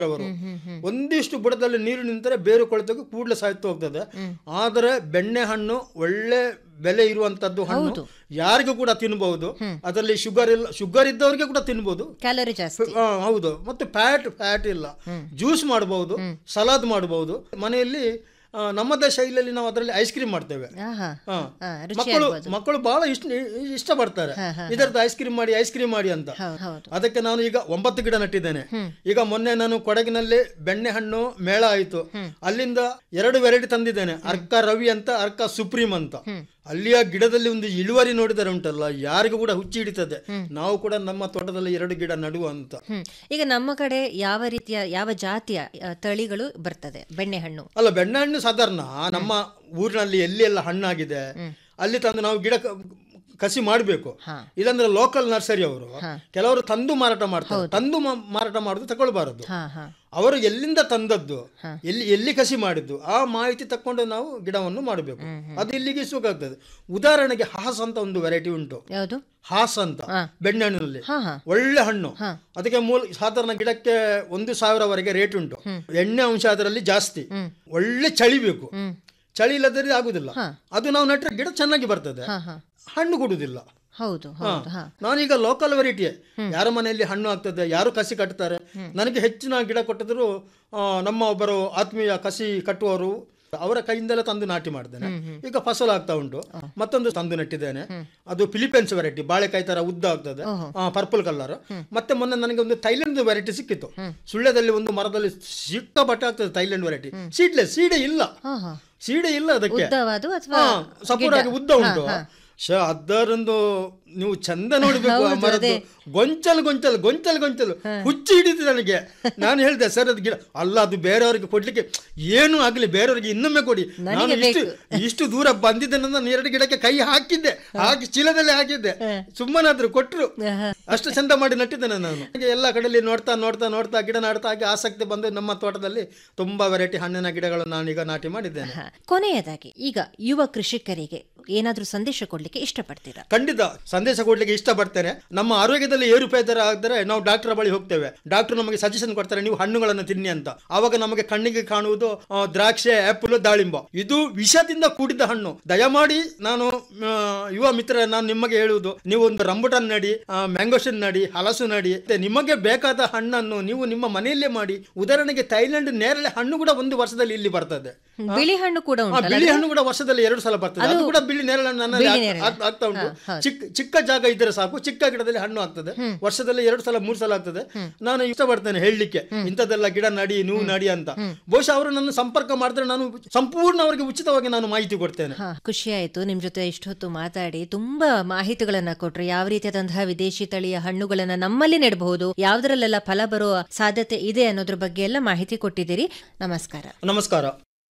ಅವರು ಒಂದಿಷ್ಟು ಬುಡದಲ್ಲಿ ನೀರು ನಿಂತರೆ ಬೇರು ಕೊಳೆತಕ್ಕೆ ಕೂಡಲೇ ಸಾಯ್ತು ಹೋಗ್ತದೆ ಆದರೆ ಬೆಣ್ಣೆ ಹಣ್ಣು ಒಳ್ಳೆ ಬೆಲೆ ಇರುವಂತದ್ದು ಹಣ್ಣು ಯಾರಿಗೂ ಕೂಡ ತಿನ್ಬಹುದು ಅದರಲ್ಲಿ ಶುಗರ್ ಇಲ್ಲ ಶುಗರ್ ಇದ್ದವರಿಗೆ ಕೂಡ ತಿನ್ಬಹುದು ಕ್ಯಾಲೋರಿ ಜಾಸ್ತಿ ಆ, ಹೌದು ಮತ್ತೆ ಫ್ಯಾಟ್ ಫ್ಯಾಟ್ ಇಲ್ಲ ಜ್ಯೂಸ್ ಮಾಡಬಹುದು ಸಲಾದ್ ಮಾಡಬಹುದು ಮನೆಯಲ್ಲಿ ಆ, ನಮ್ಮದೇ ಶೈಲಿಯಲ್ಲಿ ನಾವು ಅದರಲ್ಲಿ ಐಸ್ ಕ್ರೀಮ್ ಮಾಡ್ತೇವೆ ಆಹಾ. ಹಾ. ಆ, ರುಚಿ ಮಕ್ಕಳು ಆಗ್ಬೋದು. ಮಕ್ಕಳು ಬಹಳ ಇಷ್ಟ ಇಷ್ಟಪಡ್ತಾರೆ ಇದರದ್ದು ಐಸ್ ಕ್ರೀಮ್ ಮಾಡಿ ಐಸ್ ಕ್ರೀಮ್ ಮಾಡಿ ಅಂತ ಹೌದು ಹೌದು ಅದಕ್ಕೆ ನಾನು ಈಗ ಒಂಬತ್ತು ಗಿಡ ನಟ್ಟಿದ್ದೇನೆ ಈಗ ಮೊನ್ನೆ ನಾನು ಕೊಡಗಿನಲ್ಲಿ ಬೆಣ್ಣೆ ಹಣ್ಣು ಮೇಳ ಆಯಿತು ಅಲ್ಲಿಂದ ಎರಡು ವೆರೈಟಿ ತಂದಿದ್ದೇನೆ ಅರ್ಕ ರವಿ ಅಂತ ಅರ್ಕ ಸುಪ್ರೀಂ ಅಂತ ಅಲ್ಲಿಯ ಗಿಡದಲ್ಲಿ ಒಂದು ಇಳುವರಿ ನೋಡಿದರೆ ಉಂಟಲ್ಲ ಯಾರಿಗೂ ಕೂಡ ಹುಚ್ಚಿ ಹಿಡಿತದೆ ನಾವು ಕೂಡ ನಮ್ಮ ತೋಟದಲ್ಲಿ ಎರಡು ಗಿಡ ನಡುವ ಅಂತ ಹ್ಮ್ ಈಗ ನಮ್ಮ ಕಡೆ ಯಾವ ರೀತಿಯ ಯಾವ ಜಾತಿಯ ಆ, ತಳಿಗಳು ಬರ್ತದೆ ಬೆಣ್ಣೆಹಣ್ಣು ಅಲ್ಲ ಬೆಣ್ಣೆ ಹಣ್ಣು ಸಾಧಾರಣ ನಮ್ಮ ಊರಿನಲ್ಲಿ ಎಲ್ಲಿ ಎಲ್ಲ ಹಣ್ಣಾಗಿದೆ ಅಲ್ಲಿ ತಂದು ನಾವು ಗಿಡ ಕ- ಕಸಿ ಮಾಡಬೇಕು ಹಾ. ಇಲ್ಲಾಂದ್ರೆ ಲೋಕಲ್ ನರ್ಸರಿ ಅವರು ಕೆಲವರು ತಂದು ಮಾರಾಟ ಮಾಡ್ತಾರೆ ತಂದು ಮಾ- ಮಾರಾಟ ಮಾಡುದು ತಗೊಳ್ಬಾರದು ಹಾ ಹಾ ಅವರು ಎಲ್ಲಿಂದ ತಂದದ್ದು ಎಲ್ಲಿ ಎಲ್ಲಿ ಕಸಿ ಮಾಡಿದ್ದು ಆ ಮಾಹಿತಿ ತಕೊಂಡು ನಾವು ಗಿಡವನ್ನು ಮಾಡಬೇಕು ಅದು ಇಲ್ಲಿಗೆ ಸುಖಾಗ್ತದೆ ಉದಾಹರಣೆಗೆ ಹಾಸ್ ಅಂತ ಒಂದು ವೆರೈಟಿ ಉಂಟು ಯಾವುದು ಹಾಸ್ ಅಂತ ಬೆಣ್ಣೆಹಣ್ಣಿನಲ್ಲಿ ಹಾ ಹಾ ಒಳ್ಳೆ ಹಣ್ಣು ಅದಕ್ಕೆ ಮೂಲ ಸಾಧಾರಣ ಗಿಡಕ್ಕೆ ಒಂದು ಸಾವಿರವರೆಗೆ ರೇಟ್ ಉಂಟು ಎಣ್ಣೆ ಅಂಶ ಅದರಲ್ಲಿ ಜಾಸ್ತಿ ಒಳ್ಳೆ ಚಳಿ ಬೇಕು ಚಳಿ ಇಲ್ಲದ್ರೆ ಆಗುದಿಲ್ಲ ಅದು ನಾವು ನೆಟ್ಟರೆ ಗಿಡ ಚೆನ್ನಾಗಿ ಬರ್ತದೆ ಹಾ ಹಾ ಹಣ್ಣು ಕೊಡುದಿಲ್ಲ ಹೌದು ಹೌದು ಹಾ ನಾನೀಗ ಲೋಕಲ್ ವೆರೈಟಿಯೇ ಯಾರ ಮನೆಯಲ್ಲಿ ಹಣ್ಣು ಆಗ್ತದೆ ಯಾರು ಕಸಿ ಕಟ್ತಾರೆ ನನಗೆ ಹೆಚ್ಚಿನ ಗಿಡ ಕೊಟ್ಟಿದ್ರು ಆ, ನಮ್ಮ ಒಬ್ಬರು ಆತ್ಮೀಯ ಕಸಿ ಕಟ್ಟುವವರು ಅವರ ಕೈಯಿಂದಲೇ ತಂದು ನಾಟಿ ಮಾಡಿದ್ದೇನೆ ಈಗ ಫಸಲು ಆಗ್ತಾ ಉಂಟು ಮತ್ತೊಂದು ತಂದು ನೆಟ್ಟಿದ್ದೇನೆ ಅದು ಫಿಲಿಪೈನ್ಸ್ ವೆರೈಟಿ ಬಾಳೆಕಾಯಿ ತರ ಉದ್ದ ಆಗ್ತದೆ ಪರ್ಪಲ್ ಕಲರ್ ಮತ್ತೆ ಮೊನ್ನೆ ನನಗೆ ಒಂದು ಥೈಲ್ಯಾಂಡ್ ವೆರೈಟಿ ಸಿಕ್ಕಿತ್ತು ಸುಳ್ಯದಲ್ಲಿ ಒಂದು ಮರದಲ್ಲಿ ಸಿಕ್ಕ ಬಟ್ಟೆ ಆಗ್ತದೆ ಥೈಲ್ಯಾಂಡ್ ವೆರೈಟಿ ಸೀಡ್ಲೆಸ್ ಸೀಡೆ ಇಲ್ಲ ಹಾ ಹಾ ಸೀಡೆ ಇಲ್ಲ ಅದಕ್ಕೆ ಉದ್ದವಾದು ಅಥವಾ ಹಾ, ಸಪೂರಾಗಿ ಉದ್ದ ಉಂಟು ಶ ಅದರೊಂದು ನೀವು ಚಂದ ನೋಡ್ಬೇಕು ಆ ಮರದ್ದು ಗೊಂಚಲು ಗೊಂಚಲು ಗೊಂಚಲು ಗೊಂಚಲು ಹುಚ್ಚಿ ಹಿಡಿತು ನನಗೆ ನಾನು ಹೇಳಿದೆ ಸರ್ ಅದು ಗಿಡ ಅಲ್ಲ ಅದು ಬೇರೆಯವರಿಗೆ ಕೊಡ್ಲಿಕ್ಕೆ ಏನು ಆಗ್ಲಿ ಬೇರೆಯವರಿಗೆ ಇನ್ನೊಮ್ಮೆ ಕೊಡಿ ನಾನು ಇಷ್ಟು ಇಷ್ಟು ದೂರ ಬಂದಿದ್ದೇನೆ ನಾನು ಎರಡು ಗಿಡಕ್ಕೆ ಕೈ ಹಾಕಿದ್ದೆ ಹಾಕಿ ಚೀಲದಲ್ಲಿ ಹಾಕಿದ್ದೆ ಸುಮ್ಮನಾದ್ರು ಕೊಟ್ರು ಅಷ್ಟು ಚಂದ ಮಾಡಿ ನಟ್ಟಿದ್ದೇನೆ ನಾನು ಹಾಗೆ ಎಲ್ಲ ಕಡೆಯಲ್ಲಿ ನೋಡ್ತಾ ನೋಡ್ತಾ ನೋಡ್ತಾ ಗಿಡ ನಾಡ್ತಾ ಹಾಗೆ ಆಸಕ್ತಿ ಬಂದು ನಮ್ಮ ತೋಟದಲ್ಲಿ ತುಂಬಾ ವೆರೈಟಿ ಹಣ್ಣಿನ ಗಿಡಗಳನ್ನು ನಾನೀಗ ನಾಟಿ ಮಾಡಿದ್ದೇನೆ ಹಾ. ಕೊನೆಯದಾಗಿ ಈಗ ಯುವ ಕೃಷಿಕರಿಗೆ ಏನಾದ್ರೂ ಸಂದೇಶ ಕೊಡ್ಲಿಕ್ಕೆ ಇಷ್ಟಪಡ್ತೀರಾ ಖಂಡಿತ ಸಂದೇಶ ಕೊಡ್ಲಿಕ್ಕೆ ಇಷ್ಟಪಡ್ತೇನೆ ನಮ್ಮ ಆರೋಗ್ಯದಲ್ಲಿ ಏರುಪೇತರ ಆದರೆ ನಾವು ಡಾಕ್ಟರ್ ಬಳಿ ಹೋಗ್ತೇವೆ ಡಾಕ್ಟರ್ ನಮಗೆ ಸಜೆಷನ್ ಕೊಡ್ತಾರೆ ನೀವು ಹಣ್ಣುಗಳನ್ನು ತಿನ್ನಿ ಅಂತ ಆವಾಗ ನಮಗೆ ಕಣ್ಣಿಗೆ ಕಾಣುವುದು ಆ, ದ್ರಾಕ್ಷೆ ಆಪಲ್ ದಾಳಿಂಬ ಇದು ವಿಷದಿಂದ ಕೂಡಿದ ಹಣ್ಣು ದಯಮಾಡಿ ನಾನು ಆ, ಯುವ ಮಿತ್ರ ನಾನು ನಿಮಗೆ ಹೇಳುವುದು ನೀವು ಒಂದು ರಂಬುಟನ್ ನಡಿ ಮ್ಯಾಂಗೋಷನ್ ನಡಿ ಹಲಸು ನಡಿ ಮತ್ತೆ ನಿಮಗೆ ಬೇಕಾದ ಹಣ್ಣನ್ನು ನೀವು ನಿಮ್ಮ ಮನೆಯಲ್ಲೇ ಮಾಡಿ ಉದಾಹರಣೆಗೆ ಥೈಲ್ಯಾಂಡ್ ನೇರಳೆ ಹಣ್ಣು ಕೂಡ ಒಂದು ವರ್ಷದಲ್ಲಿ ಇಲ್ಲಿ ಬರ್ತದೆ ಬಿಳಿ ಹಣ್ಣು ಕೂಡ ಆ, ಉಂಟಲ್ಲ ಬಿಳಿ ಹಣ್ಣು ಕೂಡ ವರ್ಷದಲ್ಲಿ ಎರಡು ಸಲ ಬರ್ತದೆ ಅದು ಕೂಡ ಬಿಳಿ ನೇರಳೆ ಹಣ್ಣು ನನ್ನಲ್ಲಿ ಬಿಳಿ ಆಗ್- ನೇರಳೆ. ಆಗ್- ಆಗ್ತಾ ಉಂಟು ಚಿಕ್ಕ ಚಿಕ್ಕ ಜಾಗ ಇದ್ದರೆ ಸಾಕು ಚಿಕ್ಕ ಗಿಡದಲ್ಲಿ ಹಣ್ಣು ಆಗ್ತದೆ ವರ್ಷದಲ್ಲಿ ಎರಡು ಸಲ ಮೂರು ಸಲ ಆಗ್ತದೆ ನಾನು ಇಷ್ಟಪಡ್ತೇನೆ ಹೇಳಲಿಕ್ಕೆ ಇಂಥದ್ದೆಲ್ಲ ಗಿಡ ನಡಿ ನೀವು ನಡಿ ಅಂತ ಬಹುಶಃ ಅವರು ನನ್ನ ಸಂಪರ್ಕ ಮಾಡಿದ್ರೆ ನಾನು ಸಂಪೂರ್ಣ ಅವರಿಗೆ ಉಚಿತವಾಗಿ ನಾನು ಮಾಹಿತಿ ಕೊಡ್ತೇನೆ ಹಾ ಖುಷಿ ಆಯ್ತು ನಿಮ್ ಜೊತೆ ಇಷ್ಟೊತ್ತು ಮಾತಾಡಿ ತುಂಬಾ ಮಾಹಿತಿಗಳನ್ನ ಕೊಟ್ರು ಯಾವ ರೀತಿಯಾದಂತಹ ವಿದೇಶಿ ತಳಿಯ ಹಣ್ಣುಗಳನ್ನ ನಮ್ಮಲ್ಲಿ ನೆಡಬಹುದು ಯಾವ್ದ್ರಲ್ಲೆಲ್ಲ ಫಲ ಬರುವ ಸಾಧ್ಯತೆ ಇದೆ ಅನ್ನೋದ್ರ ಬಗ್ಗೆ ಎಲ್ಲ ಮಾಹಿತಿ ಕೊಟ್ಟಿದ್ದೀರಿ ನಮಸ್ಕಾರ ನಮಸ್ಕಾರ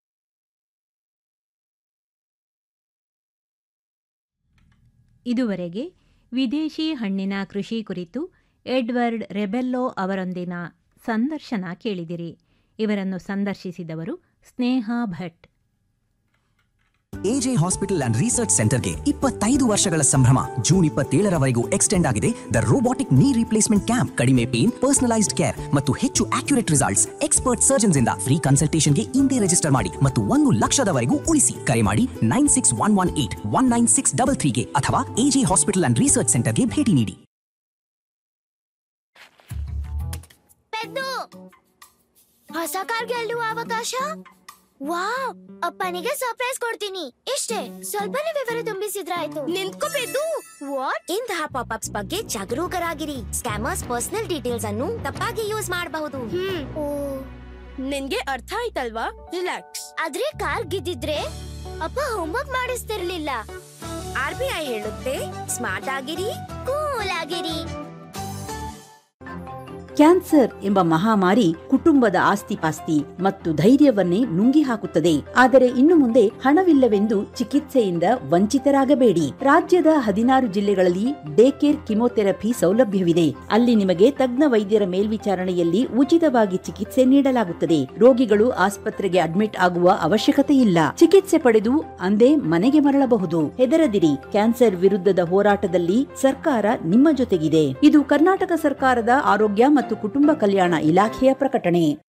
ಇದುವರೆಗೆ ವಿದೇಶಿ ಹಣ್ಣಿನ ಕೃಷಿ ಕುರಿತು ಎಡ್ವರ್ಡ್ ರೆಬೆಲ್ಲೋ ಅವರೊಂದಿನ ಸಂದರ್ಶನ ಕೇಳಿದಿರಿ ಇವರನ್ನು ಸಂದರ್ಶಿಸಿದವರು Sneha Bhat AJ hospital and research ಸೆಂಟರ್ಗೆ ಇಪ್ಪತ್ತೈದು ವರ್ಷಗಳ ಸಂಭ್ರಮ ಜೂನ್ ಇಪ್ಪತ್ತೇಳರವರೆಗೂ ಎಕ್ಸ್ಟೆಂಡ್ ಆಗಿದೆ the robotic knee replacement camp ಕಡಿಮೆ ಪೇನ್ ಪರ್ಸನಲೈಸ್ಡ್ ಕೇರ್ ಮತ್ತು ಹೆಚ್ಚು ಅಕ್ಯುರೇಟ್ ರಿಸಲ್ಟ್ಸ್ ಎಕ್ಸ್ಪರ್ಟ್ ಸರ್ಜನ್ಸ್ ಇಂದ ಫ್ರೀ ಕನ್ಸಲ್ಟೇಷನ್ಗೆ ಇಂದೇ ರಿಜಿಸ್ಟರ್ ಮಾಡಿ ಮತ್ತು ಒಂದು ಲಕ್ಷದವರೆಗೂ ಉಳಿಸಿ ಕರೆ ಮಾಡಿ nine six one one eight one nine six double ತ್ರೀಗೆ ಅಥವಾ ಎಜೆ ಹಾಸ್ಪಿಟಲ್ ಅಂಡ್ ರಿಸರ್ಚ್ ಸೆಂಟರ್ಗೆ ಭೇಟಿ ನೀಡಿ ಪೆದ್ದು ಹೊಸ ಕಾರ್ ಗೆಲ್ಲುವ ಅವಕಾಶ ವಾವ್ ಅಪ್ಪನಿಗೆ ಸರ್ಪ್ರೈಸ್ ಕೊಡ್ತೀನಿ ಇಷ್ಟೇ ಸ್ವಲ್ಪನೇ ವಿವರ ತುಂಬಿಸಿದ್ರಾಯ್ತು ನಿಂತ್ಕೋ ಪೆದ್ದು ವಾಟ್ ಇಂತಹ ಪಾಪ್ಅಪ್ಸ್ ಬಗ್ಗೆ ಜಾಗರೂಕರಾಗಿರಿ ಸ್ಕ್ಯಾಮರ್ಸ್ ಪರ್ಸನಲ್ ಡೀಟೇಲ್ಸ್ ಅನ್ನು ತಪ್ಪಾಗಿ ಯೂಸ್ ಮಾಡಬಹುದು ಓ ನಿನ್ಗೆ ಅರ್ಥ ಆಯ್ತಲ್ವಾ ರಿಲ್ಯಾಕ್ಸ್ ಆದ್ರೆ ಕಾರ್ ಗಿದ್ದಿದ್ರೆ ಅಪ್ಪ ಹೋಮ್ವರ್ಕ್ ಮಾಡಿಸ್ತಿರ್ಲಿಲ್ಲ ಆರ್ ಬಿ ಐ ಹೇಳುತ್ತೆ ಸ್ಮಾರ್ಟ್ ಆಗಿರಿ ಕೂಲ್ ಆಗಿರಿ ಕ್ಯಾನ್ಸರ್ ಎಂಬ ಮಹಾಮಾರಿ ಕುಟುಂಬದ ಆಸ್ತಿಪಾಸ್ತಿ ಮತ್ತು ಧೈರ್ಯವನ್ನೇ ನುಂಗಿ ಹಾಕುತ್ತದೆ ಆದರೆ ಇನ್ನು ಮುಂದೆ ಹಣವಿಲ್ಲವೆಂದು ಚಿಕಿತ್ಸೆಯಿಂದ ವಂಚಿತರಾಗಬೇಡಿ ರಾಜ್ಯದ ಹದಿನಾರು ಜಿಲ್ಲೆಗಳಲ್ಲಿ ಡೇ ಕೇರ್ ಕಿಮೋಥೆರಪಿ ಸೌಲಭ್ಯವಿದೆ ಅಲ್ಲಿ ನಿಮಗೆ ತಜ್ಞ ವೈದ್ಯರ ಮೇಲ್ವಿಚಾರಣೆಯಲ್ಲಿ ಉಚಿತವಾಗಿ ಚಿಕಿತ್ಸೆ ನೀಡಲಾಗುತ್ತದೆ ರೋಗಿಗಳು ಆಸ್ಪತ್ರೆಗೆ ಅಡ್ಮಿಟ್ ಆಗುವ ಅವಶ್ಯಕತೆ ಇಲ್ಲ ಚಿಕಿತ್ಸೆ ಪಡೆದು ಅಂದೇ ಮನೆಗೆ ಮರಳಬಹುದು ಹೆದರದಿರಿ ಕ್ಯಾನ್ಸರ್ ವಿರುದ್ಧದ ಹೋರಾಟದಲ್ಲಿ ಸರ್ಕಾರ ನಿಮ್ಮ ಜೊತೆಗಿದೆ ಇದು ಕರ್ನಾಟಕ ಸರ್ಕಾರದ ಆರೋಗ್ಯ ಮತ್ತು ಕುಟುಂಬ ಕಲ್ಯಾಣ ಇಲಾಖೆಯ ಪ್ರಕಟಣೆ